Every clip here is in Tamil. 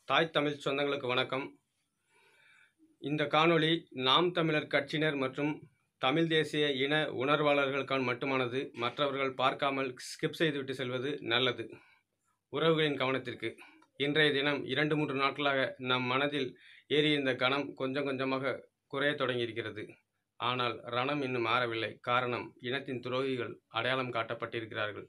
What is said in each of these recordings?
தாய் தமிழ் சொந்தங்களுக்கு வணக்கம் இந்த காணொளி நாம் தமிழர் கட்சியினர் மற்றும் தமிழ் தேசிய இன உணர்வாளர்களுக்கான மட்டுமானது மற்றவர்கள் பார்க்காமல் ஸ்கிப் செய்துவிட்டு செல்வது நல்லது உறவுகளின் கவனத்திற்கு இன்றைய தினம் இரண்டு மூன்று நாட்களாக நம் மனதில் ஏறியிருந்த கணம் கொஞ்சம் கொஞ்சமாக குறையத் தொடங்கியிருக்கிறது ஆனால் ரணம் இன்னும் மாறவில்லை காரணம் இனத்தின் துரோகிகள் அடையாளம் காட்டப்பட்டிருக்கிறார்கள்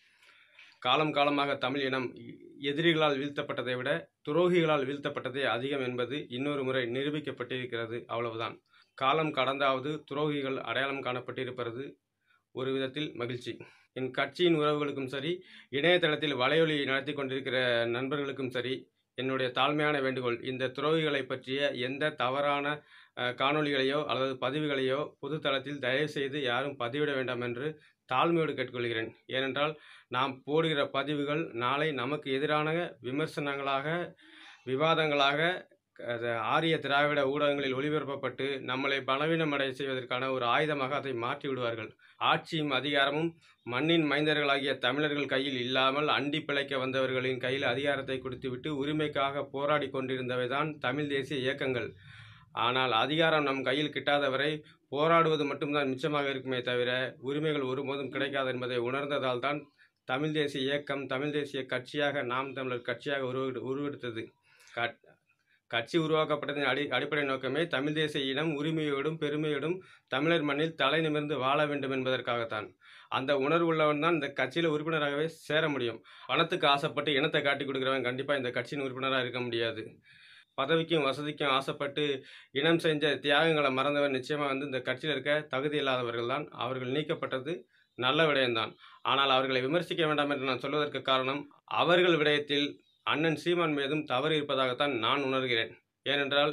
காலம் காலமாக தமிழ் இனம் எதிரிகளால் வீழ்த்தப்பட்டதை விட துரோகிகளால் வீழ்த்தப்பட்டதே அதிகம் என்பது இன்னொரு முறை நிரூபிக்கப்பட்டிருக்கிறது அவ்வளவுதான் காலம் கடந்தாவது துரோகிகள் அடையாளம் காணப்பட்டிருப்பது ஒரு விதத்தில் மகிழ்ச்சி என் கட்சியின் உறவுகளுக்கும் சரி இணையதளத்தில் வலையொலி நடத்தி கொண்டிருக்கிற நண்பர்களுக்கும் சரி என்னுடைய தாழ்மையான வேண்டுகோள் இந்த துரோகிகளை பற்றிய எந்த தவறான அஹ், காணொளிகளையோ அல்லது பதிவுகளையோ பொது தளத்தில் தயவு செய்து யாரும் பதிவிட வேண்டாம் என்று தாழ்மையோடு கேட்டுக்கொள்கிறேன் ஏனென்றால் நாம் போடுகிற பதிவுகள் நாளை நமக்கு எதிரான விமர்சனங்களாக விவாதங்களாக அது ஆரிய திராவிட ஊடகங்களில் ஒளிபரப்பப்பட்டு நம்மளை பலவீனமடைய செய்வதற்கான ஒரு ஆயுதமாக அதை மாற்றி விடுவார்கள் ஆட்சியும் அதிகாரமும் மண்ணின் மைந்தர்களாகிய தமிழர்கள் கையில் இல்லாமல் அண்டி பிழைக்க வந்தவர்களின் கையில் அதிகாரத்தை கொடுத்துவிட்டு உரிமைக்காக போராடி கொண்டிருந்தவைதான் தமிழ் தேசிய இயக்கங்கள் ஆனால் அதிகாரம் நம் கையில் கிட்டாதவரை போராடுவது மட்டும்தான் மிச்சமாக இருக்குமே தவிர உரிமைகள் ஒருபோதும் கிடைக்காது என்பதை உணர்ந்ததால் தான் தமிழ் தேசிய இயக்கம் தமிழ் தேசிய கட்சியாக நாம் தமிழர் கட்சியாக உருவெடு உருவெடுத்தது கட் கட்சி உருவாக்கப்பட்டதின் அடி அடிப்படை நோக்கமே தமிழ் தேசிய இனம் உரிமையோடும் பெருமையோடும் தமிழர் மண்ணில் தலை நிமிர்ந்து வாழ வேண்டும் என்பதற்காகத்தான் அந்த உணர்வு உள்ளவன் தான் இந்த கட்சியில் உறுப்பினராகவே சேர முடியும் பணத்துக்கு ஆசைப்பட்டு இனத்தை காட்டி கொடுக்குறவன் கண்டிப்பாக இந்த கட்சியின் உறுப்பினராக இருக்க முடியாது பதவிக்கும் வசதிக்கும் ஆசைப்பட்டு இனம் செஞ்ச தியாகங்களை மறந்தவன் நிச்சயமாக வந்து இந்த கட்சியில் இருக்க தகுதி இல்லாதவர்கள் தான் அவர்கள் நீக்கப்பட்டது நல்ல விடயம்தான் ஆனால் அவர்களை விமர்சிக்க வேண்டாம் என்று நான் சொல்வதற்கு காரணம் அவர்கள் விடயத்தில் அண்ணன் சீமான் மீதும் தவறு இருப்பதாகத்தான் நான் உணர்கிறேன் ஏனென்றால்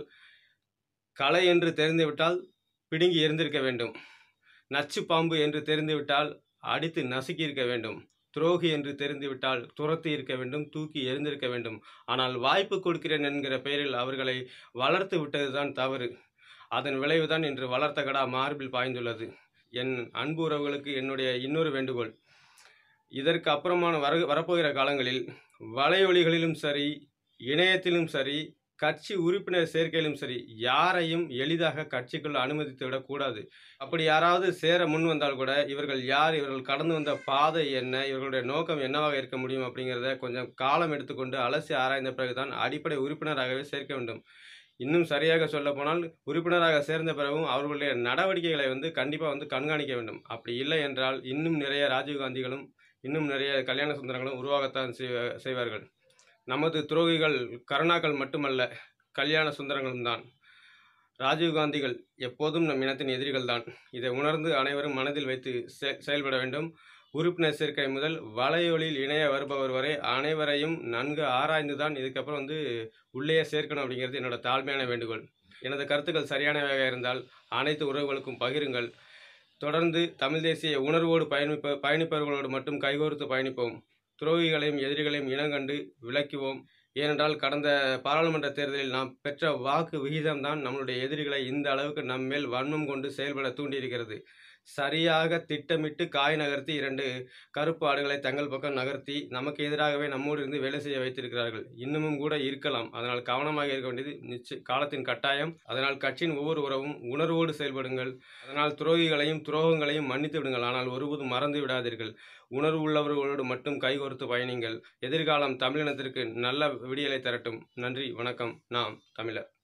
கலை என்று தெரிந்துவிட்டால் பிடுங்கி எரிந்திருக்க வேண்டும் நச்சு பாம்பு என்று தெரிந்துவிட்டால் அடித்து நசுக்கி இருக்க வேண்டும் துரோகி என்று தெரிந்துவிட்டால் துரத்தி இருக்க வேண்டும் தூக்கி எறிந்திருக்க வேண்டும் ஆனால் வாய்ப்பு கொடுக்கிறேன் என்கிற பெயரில் அவர்களை வளர்த்து விட்டதுதான் தவறு அதன் விளைவுதான் இன்று வளர்த்த கடா மார்பில் பாய்ந்துள்ளது என் அன்பு உறவுகளுக்கு என்னுடைய இன்னொரு வேண்டுகோள் இதற்கு அப்புறமான வர வரப்போகிற காலங்களில் வலையொலிகளிலும் சரி இணையத்திலும் சரி கட்சி உறுப்பினர் சேர்க்கையிலும் சரி யாரையும் எளிதாக கட்சிக்குள் அனுமதித்து விடக்கூடாது அப்படி யாராவது சேர முன் வந்தால் கூட இவர்கள் யார் இவர்கள் கடந்து வந்த பாதை என்ன இவர்களுடைய நோக்கம் என்னவாக இருக்க முடியும் அப்படிங்கிறத கொஞ்சம் காலம் எடுத்துக்கொண்டு அலசி ஆராய்ந்த பிறகுதான் அடிப்படை உறுப்பினராகவே சேர்க்க வேண்டும் இன்னும் சரியாக சொல்ல போனால் உறுப்பினராக சேர்ந்த பிறகும் அவர்களுடைய நடவடிக்கைகளை வந்து கண்டிப்பாக வந்து கண்காணிக்க வேண்டும் அப்படி இல்லை என்றால் இன்னும் நிறைய ராஜீவ்காந்திகளும் இன்னும் நிறைய கல்யாண சுந்தரங்களும் உருவாகத்தான் செய்வ- செய்வார்கள் நமது துரோகிகள் கருணாக்கள் மட்டுமல்ல கல்யாண சுந்தரங்களும் தான் ராஜீவ்காந்திகள் எப்போதும் நம் இனத்தின் எதிரிகள் தான் இதை உணர்ந்து அனைவரும் மனதில் வைத்து செ- செயல்பட வேண்டும் உறுப்பினர் சேர்க்கை முதல் வலையொலியில் இணைய வருபவர் வரை அனைவரையும் நன்கு ஆராய்ந்து தான் இதுக்கப்புறம் வந்து உள்ளே சேர்க்கணும் அப்படிங்கிறது என்னோட தாழ்மையான வேண்டுகோள் எனது கருத்துக்கள் சரியானவையாக இருந்தால் அனைத்து உறவுகளுக்கும் பகிருங்கள் தொடர்ந்து தமிழ் தேசிய உணர்வோடு பயணிப்ப பயணிப்பவர்களோடு மட்டும் கைகோர்த்து பயணிப்போம் துரோகிகளையும் எதிரிகளையும் இனங்கண்டு விளக்குவோம் ஏனென்றால் கடந்த பாராளுமன்ற தேர்தலில் நாம் பெற்ற வாக்கு விகிதம்தான் நம்மளுடைய எதிரிகளை இந்த அளவுக்கு நம்மேல் வன்மம் கொண்டு செயல்பட தூண்டியிருக்கிறது சரியாக திட்டமிட்டு காய் நகர்த்தி இரண்டு கருப்பு ஆடுகளை தங்கள் பக்கம் நகர்த்தி நமக்கு எதிராகவே நம்மோடு இருந்து வேலை செய்ய வைத்திருக்கிறார்கள் இன்னமும் கூட இருக்கலாம் அதனால் கவனமாக இருக்க வேண்டியது நிச்சய காலத்தின் கட்டாயம் அதனால் கட்சியின் ஒவ்வொரு உறவும் உணர்வோடு செயல்படுங்கள் அதனால் துரோகிகளையும் துரோகங்களையும் மன்னித்து விடுங்கள் ஆனால் ஒருபோதும் மறந்து விடாதீர்கள் உணர்வு உள்ளவர்களோடு மட்டும் கைகோர்த்து பயணிங்கள் எதிர்காலம் தமிழினத்திற்கு நல்ல விடியலை தரட்டும் நன்றி வணக்கம் நாம் தமிழர்